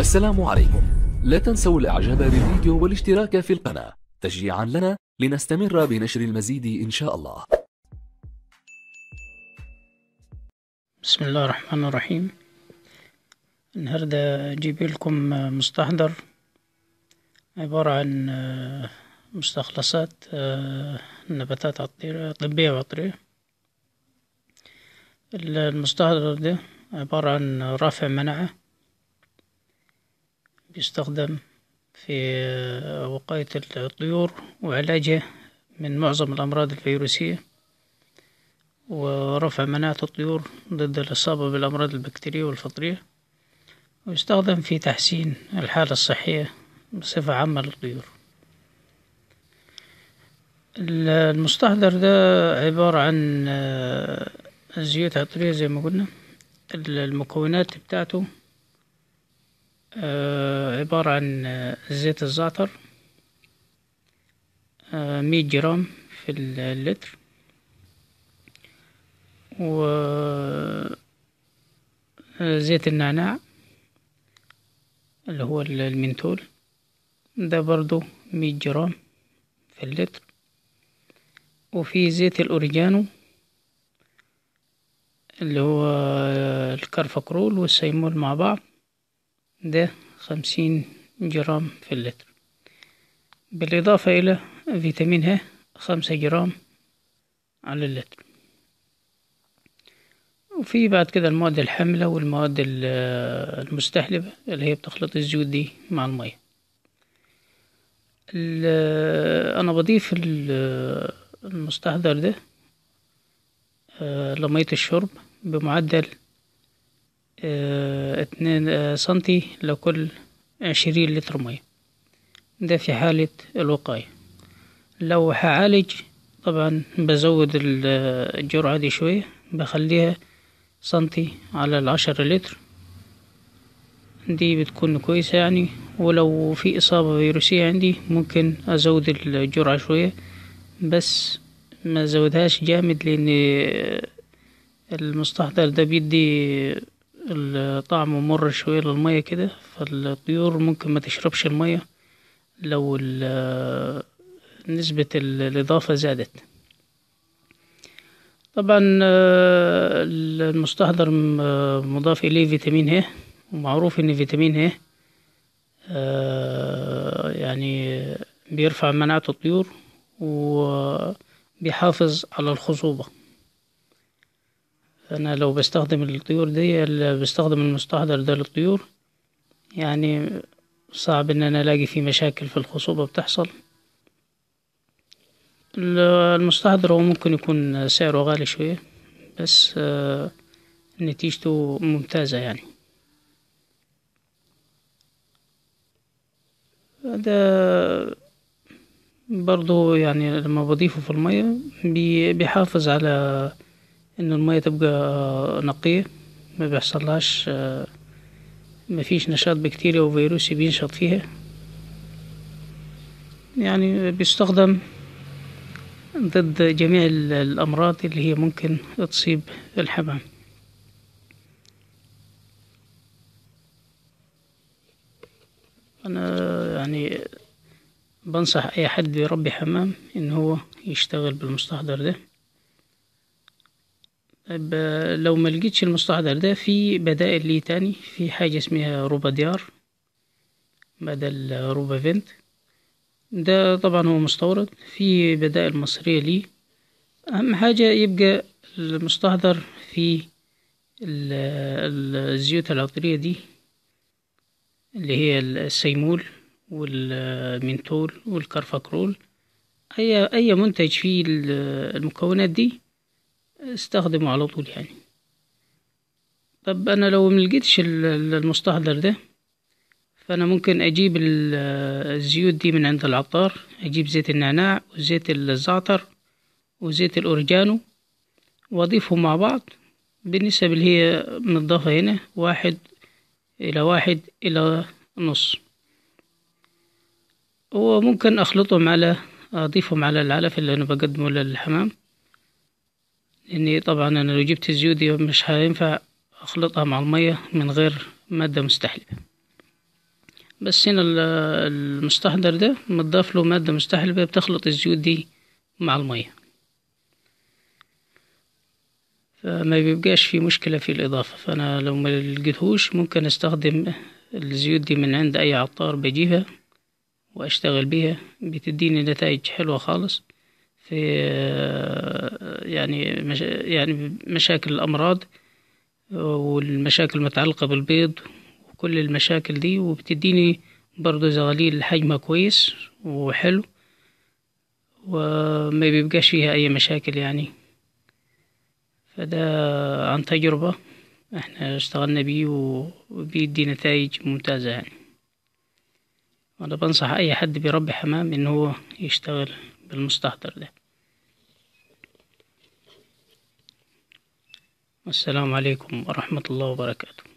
السلام عليكم لا تنسوا الاعجاب بالفيديو والاشتراك في القناة تشجيعا لنا لنستمر بنشر المزيد ان شاء الله بسم الله الرحمن الرحيم النهاردة أجيب لكم مستحضر عبارة عن مستخلصات نباتات عطرية طبية وعطرية المستحضر ده عبارة عن رافع مناعة بيستخدم في وقاية الطيور وعلاجها من معظم الأمراض الفيروسية ورفع مناعة الطيور ضد الإصابة بالأمراض البكتيرية والفطرية ويستخدم في تحسين الحالة الصحية بصفة عامة للطيور المستحضر ده عبارة عن زيوت عطرية زي ما قلنا المكونات بتاعته عبارة عن زيت الزعتر مية جرام في اللتر وزيت النعناع اللي هو المنتول ده برضو مية جرام في اللتر وفي زيت الأوريجانو اللي هو الكرفكرول والسيمول مع بعض ده خمسين جرام في اللتر بالإضافة إلى فيتامين ه خمسة جرام على اللتر وفي بعد كده المواد الحاملة والمواد المستحلبة اللي هي بتخلط الزيوت دي مع المية أنا بضيف المستحضر ده لمية الشرب بمعدل اتنين سنتي لكل عشرين لتر مية ده في حالة الوقاية لو هعالج طبعا بزود الجرعة دي شوية بخليها سنتي على العشرة لتر دي بتكون كويسة يعني ولو في إصابة فيروسية عندي ممكن أزود الجرعة شوية بس ما زودهاش جامد لأن المستحضر ده بيدي الطعم مر شوية للمية كده فالطيور ممكن ما تشربش المية لو نسبة الإضافة زادت طبعا المستحضر مضاف إليه فيتامين ه ومعروف إن فيتامين ه يعني بيرفع مناعة الطيور وبيحافظ على الخصوبة أنا لو بستخدم الطيور دي بستخدم المستحضر ده للطيور يعني صعب إن أنا ألاقي فيه مشاكل في الخصوبة بتحصل المستحضر هو ممكن يكون سعره غالي شوية بس نتيجته ممتازة يعني ده برضو يعني لما بضيفه في المية بيحافظ على إن المية تبقى نقية ما بيحصلهاش ما فيش نشاط بكتيريا وفيروسي بينشط فيها يعني بيستخدم ضد جميع الأمراض اللي هي ممكن تصيب الحمام أنا يعني بنصح أي حد بيربي حمام إن هو يشتغل بالمستحضر ده لو ما لقيتش المستحضر ده في بدائل ليه تاني في حاجة اسمها روبا ديار بدل روبا فينت ده طبعا هو مستورد في بدائل مصرية ليه أهم حاجة يبقى المستحضر في الزيوت العطرية دي اللي هي السيمول والمنتول والكرفكرول أي أي منتج فيه المكونات دي استخدمه على طول يعني طب أنا لو ملقيتش المستحضر ده فأنا ممكن أجيب الزيوت دي من عند العطار أجيب زيت النعناع وزيت الزعتر وزيت الأورجانو وأضيفهم مع بعض بالنسب اللي هي منضافة هنا واحد إلى واحد إلى نص وممكن أخلطهم على أضيفهم على العلف اللي أنا بقدمه للحمام لأني طبعا أنا لو جبت الزيوت دي مش هينفع أخلطها مع المية من غير مادة مستحلبة بس هنا ال- المستحضر ده متضاف له مادة مستحلبة بتخلط الزيوت دي مع المية فما بيبقاش في مشكلة في الإضافة فأنا لو ما لقيتهوش ممكن أستخدم الزيوت دي من عند أي عطار بجيبها وأشتغل بيها بتديني نتائج حلوة خالص في يعني مش يعني مشاكل الأمراض والمشاكل المتعلقة بالبيض وكل المشاكل دي وبتديني برضو زغاليل حجمها كويس وحلو وما بيبقاش فيها أي مشاكل يعني فده عن تجربة احنا اشتغلنا بيه وبيدي نتائج ممتازة يعني وأنا بنصح أي حد بيربي حمام إن هو يشتغل بالمستحضر ده والسلام عليكم ورحمة الله وبركاته